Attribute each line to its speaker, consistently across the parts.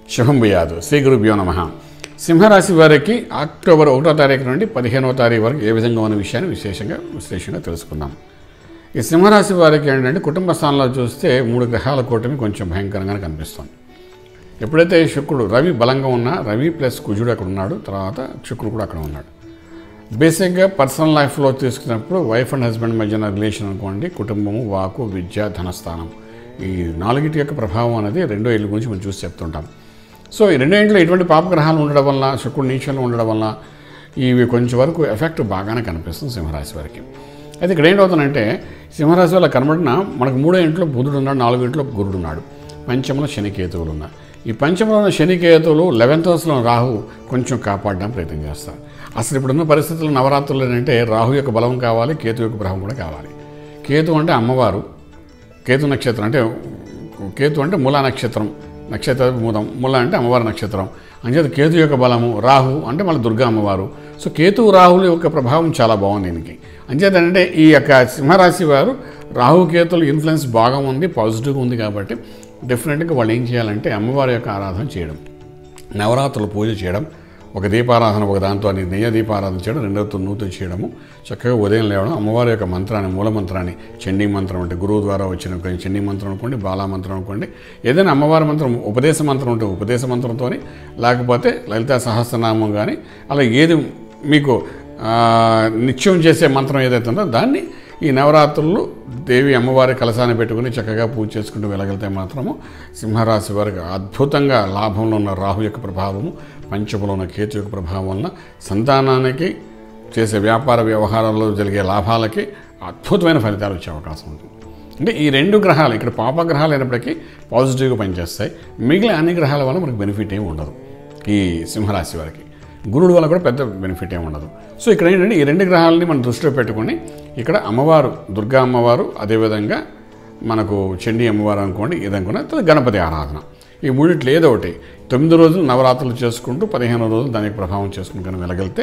Speaker 1: శుభం భయాదు శ్రీ గురుభ్యో నమ సింహరాశి వారికి అక్టోబర్ ఒకటో తారీఖు నుండి పదిహేనవ తారీఖు వరకు ఏ విధంగా ఉన్న విషయాన్ని విశేషంగా విశ్లేషంగా తెలుసుకుందాం ఈ సింహరాశి వారికి ఏంటంటే కుటుంబ స్థానంలో చూస్తే మూడు గ్రహాల కూటమి కొంచెం భయంకరంగానే కనిపిస్తుంది ఎప్పుడైతే శుక్రుడు రవి బలంగా ఉన్నా రవి ప్లస్ కుజుడు అక్కడ ఉన్నాడు తర్వాత శుక్రుడు కూడా అక్కడ ఉన్నాడు బేసిక్గా పర్సనల్ లైఫ్లో తీసుకున్నప్పుడు వైఫ్ అండ్ హస్బెండ్ మధ్యన రిలేషన్ అనుకోండి కుటుంబము వాకు విద్య ధనస్థానం ఈ నాలుగిటి యొక్క ప్రభావం అనేది రెండో ఇల్లు గురించి మనం చూసి చెప్తుంటాం సో ఈ రెండో ఇంట్లో ఎటువంటి పాపగ్రహాలు ఉండడం వల్ల శుక్రుడు నీచంలో ఉండడం వల్ల ఇవి కొంచెం వరకు ఎఫెక్ట్ బాగానే కనిపిస్తుంది సింహరాశి వారికి అయితే ఇక్కడ ఏంటవుతుందంటే సింహరాశి వల్ల కనబడిన మనకు మూడో ఇంట్లో బుధుడు ఉన్నాడు నాలుగో ఇంట్లో గురుడు ఉన్నాడు పంచమంలో శనికేతువులు ఉన్నాయి ఈ పంచమంలో ఉన్న శనికేతువులు లెవెన్త్ హౌస్లో రాహు కొంచెం కాపాడడానికి ప్రయత్నం చేస్తారు అసలు ఇప్పుడున్న పరిస్థితుల్లో నవరాత్రులు ఏంటంటే రాహు యొక్క బలం కావాలి కేతు యొక్క బలం కూడా కావాలి కేతు అంటే అమ్మవారు కేతు నక్షత్రం అంటే కేతు అంటే మూలా నక్షత్రం నక్షత్ర మూలం మూల అంటే అమ్మవారి నక్షత్రం అంచేత కేతు యొక్క బలము రాహు అంటే మళ్ళీ దుర్గా అమ్మవారు సో కేతు రాహుల యొక్క ప్రభావం చాలా బాగుంది దీనికి అంచేత అంటే ఈ యొక్క సింహరాశి వారు రాహు కేతుల ఇన్ఫ్లుయెన్స్ బాగా ఉంది పాజిటివ్గా ఉంది కాబట్టి డెఫినెట్గా వాళ్ళు ఏం చేయాలంటే అమ్మవారి యొక్క ఆరాధన చేయడం నవరాత్రులు పూజ చేయడం ఒక దీపారాధన ఒక దాంతో అని నెయ్య దీపారాధన చేయడం రెండవతో నూతన చేయడము చక్కగా ఉదయం లేవడం అమ్మవారి యొక్క మంత్రాన్ని మూల మంత్రాన్ని చండీ మంత్రం అంటే గురువు ద్వారా వచ్చిన ఒక చండీ మంత్రం అనుకోండి బాలా మంత్రం అనుకోండి ఏదైనా అమ్మవారి మంత్రం ఉపదేశ మంత్రం ఉంటే ఉపదేశ మంత్రంతో లేకపోతే లలితా సహస్రనామం కానీ అలా ఏది మీకు ఆ, నిత్యం చేసే మంత్రం ఏదైతే ఉందో దాన్ని ఈ నవరాత్రులు దేవి అమ్మవారి కలశాన్ని పెట్టుకుని చక్కగా పూజ చేసుకుంటూ వెళ్ళగలిగితే మాత్రము సింహరాశి వారికి అద్భుతంగా లాభంలో ఉన్న రాహు యొక్క ప్రభావము పంచములో ఉన్న కేతు యొక్క ప్రభావం వలన సంతానానికి చేసే వ్యాపార వ్యవహారాల్లో జరిగే లాభాలకి అద్భుతమైన ఫలితాలు వచ్చే అవకాశం ఉంటుంది అంటే ఈ రెండు గ్రహాలు ఇక్కడ పాపగ్రహాలు అయినప్పటికీ పాజిటివ్గా పనిచేస్తాయి మిగిలిన అన్ని గ్రహాల వల్ల మనకు బెనిఫిట్ ఏమి ఉండదు ఈ సింహరాశి వారికి గురుడు వల్ల కూడా పెద్ద బెనిఫిట్ ఏమి ఉండదు సో ఇక్కడ ఏంటంటే ఈ రెండు గ్రహాలని మనం దృష్టిలో పెట్టుకొని ఇక్కడ అమ్మవారు దుర్గా అమ్మవారు అదేవిధంగా మనకు చండీ అమ్మవారు అనుకోండి ఇది అనుకున్న తర్వాత గణపతి ఆరాధన ఈ మూడిట్లో ఏదో ఒకటి తొమ్మిది రోజులు నవరాత్రులు చేసుకుంటూ పదిహేను రోజులు దానికి ప్రభావం చేసుకుంటూ కనుక వెళ్ళగలిగితే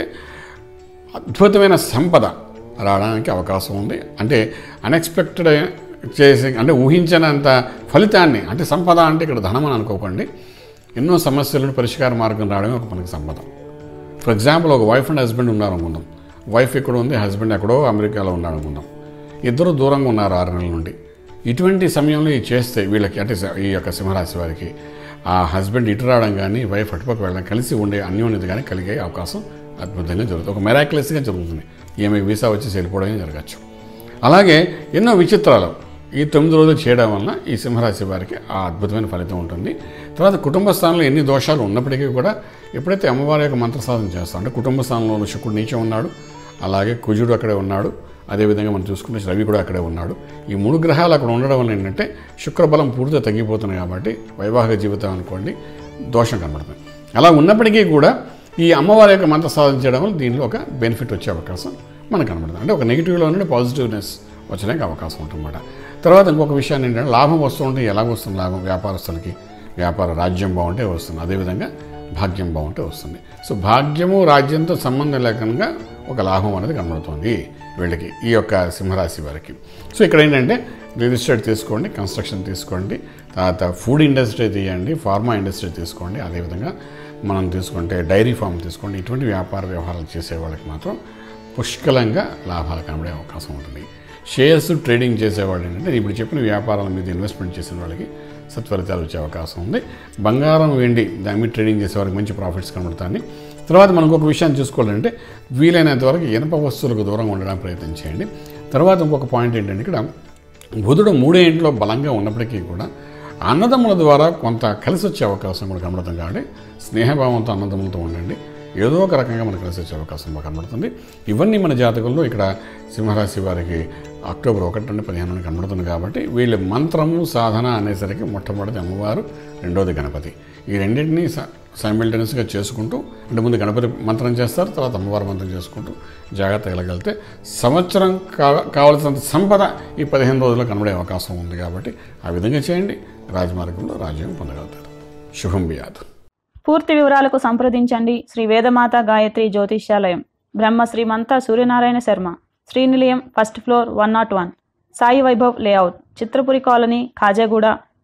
Speaker 1: అద్భుతమైన సంపద రావడానికి అవకాశం ఉంది అంటే అన్ఎక్స్పెక్టెడ్ చేసి అంటే ఊహించనంత ఫలితాన్ని అంటే సంపద అంటే ఇక్కడ ధనం అని అనుకోకండి ఎన్నో సమస్యలను పరిష్కార మార్గం రావడమే ఒక మనకి సంపద ఫర్ ఎగ్జాంపుల్ ఒక వైఫ్ అండ్ హస్బెండ్ ఉన్నారు అనుకుందాం వైఫ్ ఎక్కడ ఉంది హస్బెండ్ ఎక్కడో అమెరికాలో ఉన్నాడు అనుకుందాం ఇద్దరు దూరంగా ఉన్నారు ఆరు నెలల నుండి ఇటువంటి సమయంలో ఇది చేస్తే వీళ్ళకి అంటే ఈ యొక్క సింహరాశి వారికి ఆ హస్బెండ్ ఇటు రావడం కానీ వైఫ్ అటుపక్క వెళ్ళడం కలిసి ఉండే అన్యోన్యత కానీ కలిగే అవకాశం అద్భుతంగా జరుగుతుంది ఒక మెరాక్యులస్గా జరుగుతుంది ఈమె వీసా వచ్చి వెళ్ళిపోవడం జరగచ్చు అలాగే ఎన్నో విచిత్రాలు ఈ తొమ్మిది రోజులు చేయడం వలన ఈ సింహరాశి వారికి ఆ అద్భుతమైన ఫలితం ఉంటుంది తర్వాత కుటుంబ స్థానంలో ఎన్ని దోషాలు ఉన్నప్పటికీ కూడా ఎప్పుడైతే అమ్మవారి యొక్క మంత్ర సాధన చేస్తాం అంటే కుటుంబ స్థానంలో శుక్రుడు నీచం ఉన్నాడు అలాగే కుజుడు అక్కడే ఉన్నాడు అదేవిధంగా మనం చూసుకుంటే రవి కూడా అక్కడే ఉన్నాడు ఈ మూడు గ్రహాలు అక్కడ ఉండడం వల్ల ఏంటంటే శుక్రబలం పూర్తిగా తగ్గిపోతుంది కాబట్టి వైవాహిక జీవితం అనుకోండి దోషం కనబడుతుంది అలా ఉన్నప్పటికీ కూడా ఈ అమ్మవారి యొక్క మంత్ర సాధన చేయడం వల్ల దీనిలో ఒక బెనిఫిట్ వచ్చే అవకాశం మనకు కనబడుతుంది అంటే ఒక నెగిటివ్లో నుండి పాజిటివ్నెస్ వచ్చడానికి అవకాశం ఉంటుందన్నమాట తర్వాత ఇంకొక విషయాన్ని ఏంటంటే లాభం వస్తూ ఉంటే ఎలా వస్తుంది లాభం వ్యాపారస్తులకి వ్యాపార రాజ్యం బాగుంటే వస్తుంది అదేవిధంగా భాగ్యం బాగుంటే వస్తుంది సో భాగ్యము రాజ్యంతో సంబంధం లేకుండా ఒక లాభం అనేది కనబడుతుంది వీళ్ళకి ఈ యొక్క సింహరాశి వారికి సో ఇక్కడ ఏంటంటే రియల్ ఎస్టేట్ తీసుకోండి కన్స్ట్రక్షన్ తీసుకోండి తర్వాత ఫుడ్ ఇండస్ట్రీ తీయండి ఫార్మా ఇండస్ట్రీ తీసుకోండి అదేవిధంగా మనం తీసుకుంటే డైరీ ఫామ్ తీసుకోండి ఇటువంటి వ్యాపార వ్యవహారాలు చేసే వాళ్ళకి మాత్రం పుష్కలంగా లాభాలు కనబడే అవకాశం ఉంటుంది షేర్స్ ట్రేడింగ్ చేసేవాళ్ళు ఏంటంటే ఇప్పుడు చెప్పిన వ్యాపారాల మీద ఇన్వెస్ట్మెంట్ చేసిన వాళ్ళకి సత్ఫలితాలు వచ్చే అవకాశం ఉంది బంగారం వెండి దాని మీద ట్రేడింగ్ చేసే వారికి మంచి ప్రాఫిట్స్ కనబడుతుంది తర్వాత మనకు ఒక విషయాన్ని చూసుకోవాలంటే వీలైనంత వరకు ఇనప వస్తువులకు దూరంగా ఉండడానికి ప్రయత్నం చేయండి తర్వాత ఇంకొక పాయింట్ ఏంటంటే ఇక్కడ బుధుడు మూడే ఇంట్లో బలంగా ఉన్నప్పటికీ కూడా అన్నదమ్ముల ద్వారా కొంత కలిసి వచ్చే అవకాశం కూడా కనబడుతుంది కాబట్టి స్నేహభావంతో అన్నదమ్ములతో ఉండండి ఏదో ఒక రకంగా మనకు కలిసి వచ్చే అవకాశం బాగా కనబడుతుంది ఇవన్నీ మన జాతకంలో ఇక్కడ సింహరాశి వారికి అక్టోబర్ ఒకటి నుండి పదిహేను నుండి కనబడుతుంది కాబట్టి వీళ్ళ మంత్రము సాధన అనేసరికి మొట్టమొదటి అమ్మవారు రెండోది గణపతి ఈ రెండింటినీ సైమిల్టేనియస్గా చేసుకుంటూ అంటే ముందు గణపతి మంత్రం చేస్తారు తర్వాత అమ్మవారి మంత్రం చేసుకుంటూ జాగ్రత్త వెళ్ళగలిగితే సంవత్సరం కావ కావలసినంత సంపద ఈ పదిహేను రోజుల్లో కనబడే అవకాశం ఉంది కాబట్టి ఆ విధంగా చేయండి రాజమార్గంలో రాజ్యం పొందగలుగుతారు శుభం బియాదు
Speaker 2: పూర్తి వివరాలకు సంప్రదించండి Shri Vedamata Gayatri Jyotishyalayam Brahma Srimantha Suryanarayana Sharma Srinilayam first floor one naught one Sai Vaibhav layout Chitrapuri colony Khajaguda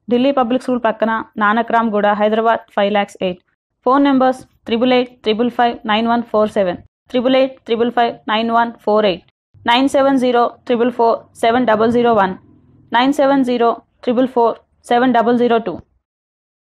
Speaker 2: Delhi public school పక్కన Nanakramguda Hyderabad five lakhs eight phone numbers triple eight triple five nine one four seven triple eight triple five nine one four eight nine seven zero triple four seven double zero one nine seven zero triple four seven double zero two